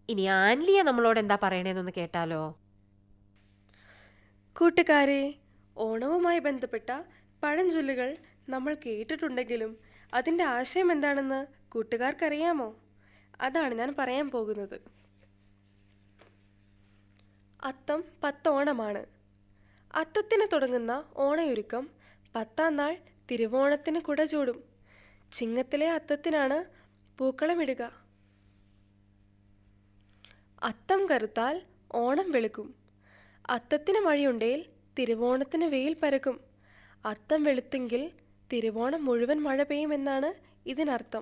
ഇനി ആൻലിയ നമ്മളോട് എന്താ പറയണേന്നൊന്ന് കേട്ടാലോ കൂട്ടുകാരെ ഓണവുമായി ബന്ധപ്പെട്ട പഴഞ്ചൊല്ലുകൾ നമ്മൾ കേട്ടിട്ടുണ്ടെങ്കിലും അതിൻ്റെ ആശയം എന്താണെന്ന് കൂട്ടുകാർക്കറിയാമോ അതാണ് ഞാൻ പറയാൻ പോകുന്നത് അത്തം പത്തോണമാണ് അത്തത്തിന് തുടങ്ങുന്ന ഓണയൊരുക്കം പത്താം നാൾ തിരുവോണത്തിന് കുട ചൂടും ചിങ്ങത്തിലെ അത്തത്തിനാണ് പൂക്കളമിടുക അത്തം കറുത്താൽ ഓണം വെളുക്കും അത്തത്തിന് മഴയുണ്ടേൽ തിരുവോണത്തിന് വെയിൽ പരക്കും അത്തം വെളുത്തെങ്കിൽ തിരുവോണം മുഴുവൻ മഴ പെയ്യുമെന്നാണ് ഇതിനർത്ഥം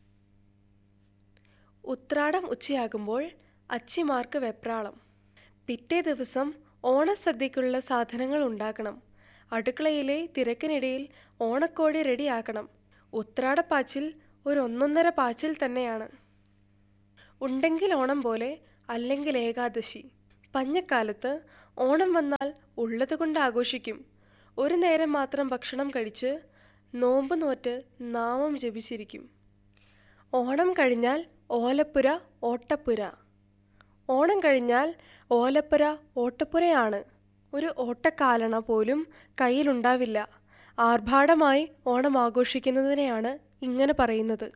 ഉത്രാടം ഉച്ചയാകുമ്പോൾ അച്ചിമാർക്ക് വെപ്രാളം പിറ്റേ ദിവസം ഓണസദ്യക്കുള്ള സാധനങ്ങൾ ഉണ്ടാക്കണം അടുക്കളയിലെ തിരക്കിനിടയിൽ ഓണക്കോടി റെഡിയാക്കണം ഉത്രാടപ്പാച്ചിൽ ഒരു ഒന്നൊന്നര പാച്ചിൽ തന്നെയാണ് ഉണ്ടെങ്കിൽ ഓണം പോലെ അല്ലെങ്കിൽ ഏകാദശി പഞ്ഞക്കാലത്ത് ഓണം വന്നാൽ ഉള്ളതുകൊണ്ട് ആഘോഷിക്കും ഒരു നേരം മാത്രം ഭക്ഷണം കഴിച്ച് നോമ്പ് നോറ്റ് നാമം ജപിച്ചിരിക്കും ഓണം കഴിഞ്ഞാൽ ഓലപ്പുര ഓട്ടപ്പുര ഓണം കഴിഞ്ഞാൽ ഓലപ്പുര ഓട്ടപ്പുരയാണ് ഒരു ഓട്ടക്കാലണ പോലും കയ്യിലുണ്ടാവില്ല ആർഭാടമായി ഓണം ആഘോഷിക്കുന്നതിനെയാണ് ഇങ്ങനെ പറയുന്നത്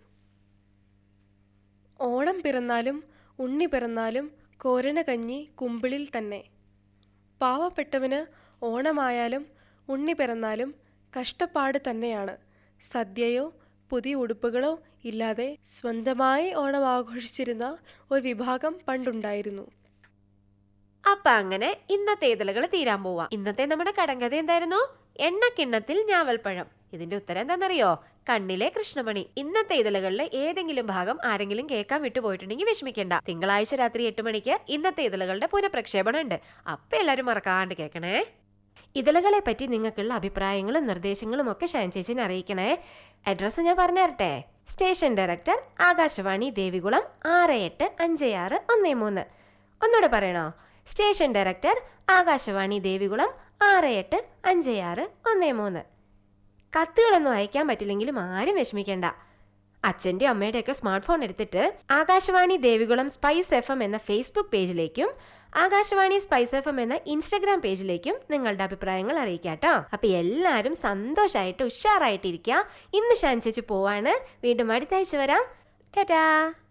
ഓണം പിറന്നാലും ഉണ്ണി പിറന്നാലും കോരന കഞ്ഞി കുമ്പിളിൽ തന്നെ പാവപ്പെട്ടവന് ഓണമായാലും ഉണ്ണി പിറന്നാലും കഷ്ടപ്പാട് തന്നെയാണ് സദ്യയോ പുതിയ ഉടുപ്പുകളോ ഇല്ലാതെ സ്വന്തമായി ഓണം ആഘോഷിച്ചിരുന്ന ഒരു വിഭാഗം പണ്ടുണ്ടായിരുന്നു അപ്പൊ അങ്ങനെ ഇന്നത്തെ ഇതളുകൾ തീരാൻ പോവാ ഇന്നത്തെ നമ്മുടെ കടങ്കഥ എന്തായിരുന്നു എണ്ണക്കിണ്ണത്തിൽ ഞാവൽപ്പഴം ഇതിന്റെ ഉത്തരം എന്താണെന്നറിയോ കണ്ണിലെ കൃഷ്ണമണി ഇന്നത്തെ ഇതളുകളിലെ ഏതെങ്കിലും ഭാഗം ആരെങ്കിലും കേൾക്കാൻ വിട്ടുപോയിട്ടുണ്ടെങ്കിൽ വിഷമിക്കണ്ട തിങ്കളാഴ്ച രാത്രി എട്ട് മണിക്ക് ഇന്നത്തെ ഇതളുകളുടെ പുനഃപ്രക്ഷേപണം ഉണ്ട് അപ്പൊ എല്ലാരും മറക്കാണ്ട് കേൾക്കണേ ഇതളുകളെ പറ്റി നിങ്ങൾക്കുള്ള അഭിപ്രായങ്ങളും നിർദ്ദേശങ്ങളും ഒക്കെ ഷൈൻ ചേച്ചിനെ അറിയിക്കണേ അഡ്രസ്സ് ഞാൻ പറഞ്ഞു തരട്ടെ സ്റ്റേഷൻ ഡയറക്ടർ ആകാശവാണി ദേവികുളം ആറ് എട്ട് അഞ്ച് ആറ് ഒന്ന് മൂന്ന് ഒന്നുകൂടെ പറയണോ സ്റ്റേഷൻ ഡയറക്ടർ ആകാശവാണി ദേവികുളം ആറ് എട്ട് അഞ്ച് ആറ് ഒന്ന് മൂന്ന് കത്തുകളൊന്നും അയക്കാൻ പറ്റില്ലെങ്കിലും ആരും വിഷമിക്കേണ്ട അച്ഛൻ്റെ അമ്മയുടെയൊക്കെ സ്മാർട്ട് ഫോൺ എടുത്തിട്ട് Akashvani Devikulam spice F M എന്ന ഫേസ്ബുക്ക് പേജിലേക്കും ആകാശവാണി സ്പൈസ് എഫ് എം എന്ന ഇൻസ്റ്റഗ്രാം പേജിലേക്കും നിങ്ങളുടെ അഭിപ്രായങ്ങൾ അറിയിക്കാട്ടോ അപ്പൊ എല്ലാവരും സന്തോഷമായിട്ട് ഉഷാറായിട്ടിരിക്കുക ഇന്ന് ഷാൻ ചേച്ചി പോവാണ് വീണ്ടും അടുത്ത ആഴ്ച വരാം ടാറ്റാ